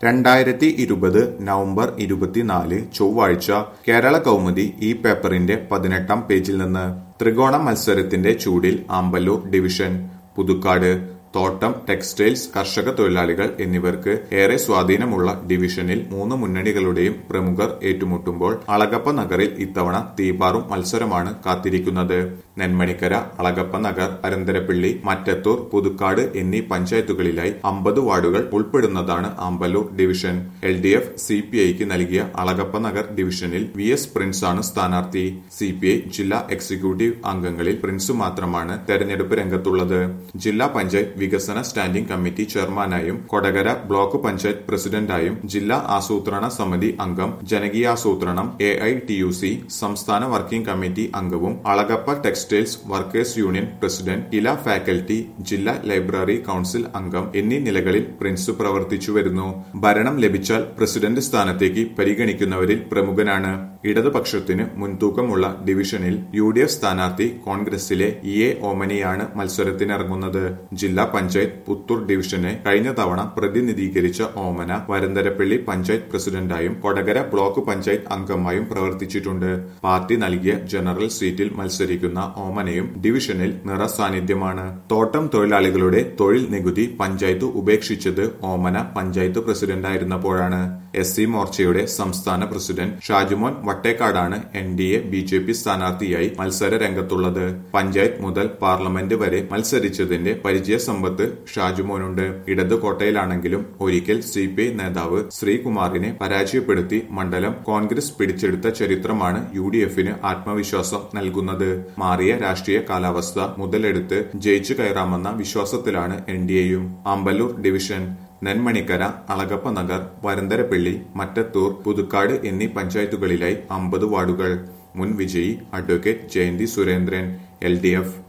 രണ്ടായിരത്തി ഇരുപത് നവംബർ ഇരുപത്തിനാല് ചൊവ്വാഴ്ച കേരള കൗമുദി ഈ പേപ്പറിന്റെ പതിനെട്ടാം പേജിൽ നിന്ന് ത്രികോണ മത്സരത്തിന്റെ ചൂടിൽ ആമ്പല്ലൂർ ഡിവിഷൻ പുതുക്കാട് തോട്ടം ടെക്സ്റ്റൈൽസ് കർഷക തൊഴിലാളികൾ എന്നിവർക്ക് ഏറെ സ്വാധീനമുള്ള ഡിവിഷനിൽ മൂന്ന് മുന്നണികളുടെയും പ്രമുഖർ ഏറ്റുമുട്ടുമ്പോൾ അളഗപ്പ നഗറിൽ ഇത്തവണ തീപാറും മത്സരമാണ് കാത്തിരിക്കുന്നത് നെന്മണിക്കര അളഗപ്പ നഗർ അരന്തരപ്പിള്ളി മറ്റത്തൂർ പുതുക്കാട് എന്നീ പഞ്ചായത്തുകളിലായി അമ്പത് വാർഡുകൾ ഉൾപ്പെടുന്നതാണ് Amballur division L D F C P ഐക്ക് നൽകിയ അളഗപ്പ നഗർ ഡിവിഷനിൽ വി എസ് പ്രിൻസ് ആണ് സ്ഥാനാർത്ഥി സി പി ഐ ജില്ലാ എക്സിക്യൂട്ടീവ് അംഗങ്ങളിൽ പ്രിൻസ് മാത്രമാണ് തെരഞ്ഞെടുപ്പ് രംഗത്തുള്ളത് ജില്ലാ പഞ്ചായത്ത് വികസന സ്റ്റാൻഡിംഗ് കമ്മിറ്റി ചെയർമാനായും കൊടകര ബ്ലോക്ക് പഞ്ചായത്ത് പ്രസിഡന്റായും ജില്ലാ ആസൂത്രണ സമിതി അംഗം ജനകീയാസൂത്രണം A I T U C സംസ്ഥാന വർക്കിംഗ് കമ്മിറ്റി അംഗവും Alagappa textiles workers union president Kila faculty ജില്ലാ ലൈബ്രറി കൌൺസിൽ അംഗം എന്നീ നിലകളിൽ പ്രിൻസ് പ്രവർത്തിച്ചു വരുന്നു ഭരണം ലഭിച്ചാൽ പ്രസിഡന്റ് സ്ഥാനത്തേക്ക് പരിഗണിക്കുന്നവരിൽ പ്രമുഖനാണ് ഇടതുപക്ഷത്തിന് മുൻതൂക്കമുള്ള ഡിവിഷനിൽ യു ഡി എഫ് സ്ഥാനാർത്ഥി കോൺഗ്രസിലെ ഇ എ ഓമനിയാണ് മത്സരത്തിനിറങ്ങുന്നത് ജില്ലാ പഞ്ചായത്ത് പുത്തൂർ ഡിവിഷനെ കഴിഞ്ഞ തവണ പ്രതിനിധീകരിച്ച ഓമന വരന്തരപ്പള്ളി പഞ്ചായത്ത് പ്രസിഡന്റായും കൊടകര ബ്ലോക്ക് പഞ്ചായത്ത് അംഗമായും പ്രവർത്തിച്ചിട്ടുണ്ട് പാർട്ടി നൽകിയ ജനറൽ സീറ്റിൽ മത്സരിക്കുന്ന ഓമനയും ഡിവിഷനിൽ നിറസാന്നിധ്യമാണ് തോട്ടം തൊഴിലാളികളുടെ തൊഴിൽ നികുതി പഞ്ചായത്ത് ഉപേക്ഷിച്ചത് ഓമന പഞ്ചായത്ത് പ്രസിഡന്റായിരുന്നപ്പോഴാണ് എസ് സി മോർച്ചയുടെ സംസ്ഥാന പ്രസിഡന്റ് ഷാജുമോൻ വട്ടേക്കാടാണ് N D A B J P സ്ഥാനാർത്ഥിയായി മത്സര രംഗത്തുള്ളത് പഞ്ചായത്ത് മുതൽ പാർലമെന്റ് വരെ മത്സരിച്ചതിന്റെ പരിചയ സമ്പത്ത് ഷാജുമോനുണ്ട് ഇടത് കോട്ടയിലാണെങ്കിലും ഒരിക്കൽ സി പി ഐ നേതാവ് ശ്രീകുമാറിനെ പരാജയപ്പെടുത്തി മണ്ഡലം കോൺഗ്രസ് പിടിച്ചെടുത്ത ചരിത്രമാണ് യു ഡി എഫിന് ആത്മവിശ്വാസം നൽകുന്നത് മാറിയ രാഷ്ട്രീയ കാലാവസ്ഥ മുതലെടുത്ത് ജയിച്ചു കയറാമെന്ന വിശ്വാസത്തിലാണ് എൻ ഡി എയും ആമ്പല്ലൂർ ഡിവിഷൻ നെന്മണിക്കര അളഗപ്പ നഗർ വരന്തരപ്പള്ളി മറ്റത്തൂർ പുതുക്കാട് എന്നീ പഞ്ചായത്തുകളിലായി അമ്പത് വാർഡുകൾ മുൻ വിജയി advocate Jayanthi Surendran L D F